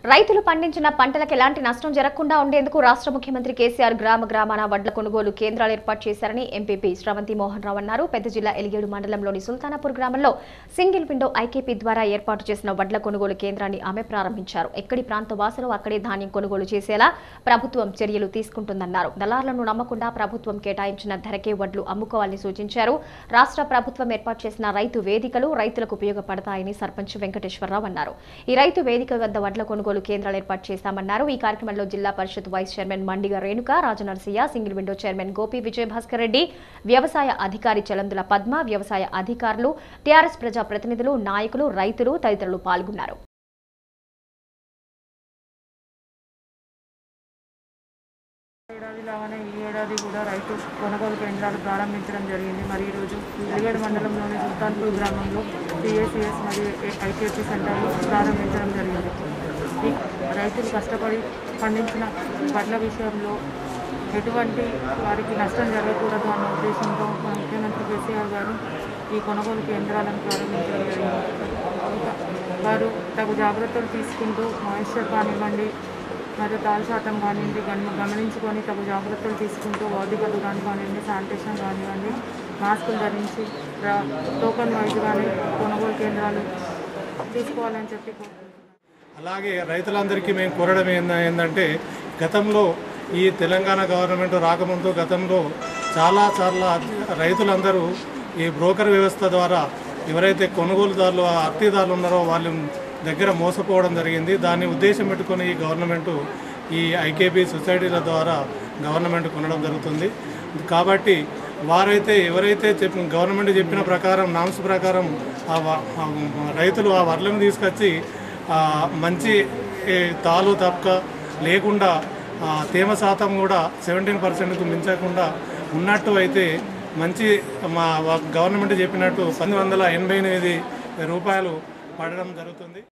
రైతులు పండించిన పంటలకు ఎలాంటి నష్టం జరగకుండా ఉండేందుకు రాష్ట్ర ముఖ్యమంత్రి కేసీఆర్ గ్రామ గ్రామాన వడ్ల కొనుగోలు కేంద్రాలు ఏర్పాటు చేశారని ఎంపీపీ శ్రవంతి మోహన్ రావు అన్నారు పెద్ద జిల్లా ఎలిగేడు మండలంలోని సుల్తానాపూర్ గ్రామంలో సింగిల్ విండో ఐకేపీ ద్వారా ఏర్పాటు చేసిన వడ్ల కొనుగోలు కేంద్రాన్ని ఆమె ప్రారంభించారు ఎక్కడి ప్రాంత వాసులు అక్కడే ధాన్యం కొనుగోలు చేసేలా ప్రభుత్వం చర్యలు తీసుకుంటుందన్నారు దళారులను నమ్మకుండా ప్రభుత్వం కేటాయించిన ధరకే వడ్లు అమ్ముకోవాలని సూచించారు రాష్ట్ర ప్రభుత్వం ఏర్పాటు చేసిన రైతు వేదికలు రైతులకు ఉపయోగపడతాయని సర్పంచ్ వెంకటేశ్వరరావు అన్నారు ఈ రైతు వేదిక వద్ద వడ్ల కొనుగోలు కేంద్రాలు ఏర్పాటు చేస్తామన్నారు ఈ కార్యక్రమంలో Zilla Parishad vice chairman Mandiga Renuka Rajanarasaiah single window chairman Gopi Vijayabhaskar Reddy వ్యవసాయ అధికారి చలందుల పద్మ వ్యవసాయ అధికారులు టీఆర్ఎస్ ప్రజా ప్రతినిధులు నాయకులు రైతులు తదితరులు పాల్గొన్నారు ఏడాది లాగానే ఈ ఏడాది కూడా రైతు కొనుగోలు కేంద్రాలు ప్రారంభించడం జరిగింది మరి ఈరోజు ఎలిగేడు మండలంలోని సుల్తాన్పూర్ గ్రామంలో పిఎస్సిఎస్ మరియు ఐకేపీ సెంటర్లు ప్రారంభించడం జరిగింది ఈ రైతులు కష్టపడి పండించిన పండ్ల విషయంలో ఎటువంటి వారికి నష్టం జరగకూడదు అన్న ఉద్దేశంతో మన ముఖ్యమంత్రి కేసీఆర్ గారు ఈ కొనుగోలు కేంద్రాలను ప్రారంభించడం జరిగింది ఇంకా వారు తగు జాగ్రత్తలు తీసుకుంటూ మాయిశ్చర్ కానివ్వండి మరియు తాలు శాతం కానివ్వండి గమ గమనించుకొని తగు జాగ్రత్తలు తీసుకుంటూ భౌతిక దూరాన్ని కానివ్వండి శానిటేషన్ కానివ్వండి మాస్కులు ధరించి రా- టోకన్ వైజ్ కానీ కొనుగోలు కేంద్రాలు తీసుకోవాలని చెప్పి కోరుకుంటున్నాను అలాగే రైతులందరికీ మేము కోరడం ఏంద- ఏంటంటే గతంలో ఈ తెలంగాణ గవర్నమెంట్ రాకముందు గతంలో చాలా చాలా రైతులందరూ ఈ బ్రోకర్ వ్యవస్థ ద్వారా ఎవరైతే కొనుగోలుదారులు ఆ అర్తీదారులు ఉన్నారో వాళ్ళ దగ్గర మోసపోవడం జరిగింది దాన్ని ఉద్దేశం పెట్టుకొని ఈ గవర్నమెంట్ ఈ ఐకేపీ సొసైటీల ద్వారా గవర్నమెంట్ కొనడం జరుగుతుంది కాబట్టి వారైతే ఎవరైతే చెప్పిన గవర్నమెంట్ చెప్పిన ప్రకారం నామ్స్ ప్రకారం ఆ వ- ఆ రైతులు ఆ వడ్లను తీసుకొచ్చి ఆ, మంచి ఏ, తాలు తప్పక లేకుండా ఆ, తేమ శాతం కూడా సెవెంటీన్ పర్సెంట్కు మించకుండా ఉన్నట్టు అయితే మంచి మా వ- గవర్నమెంట్ చెప్పినట్టు పంతొమ్మిది వందల ఎనభై ఎనిమిది రూపాయలు పడడం జరుగుతుంది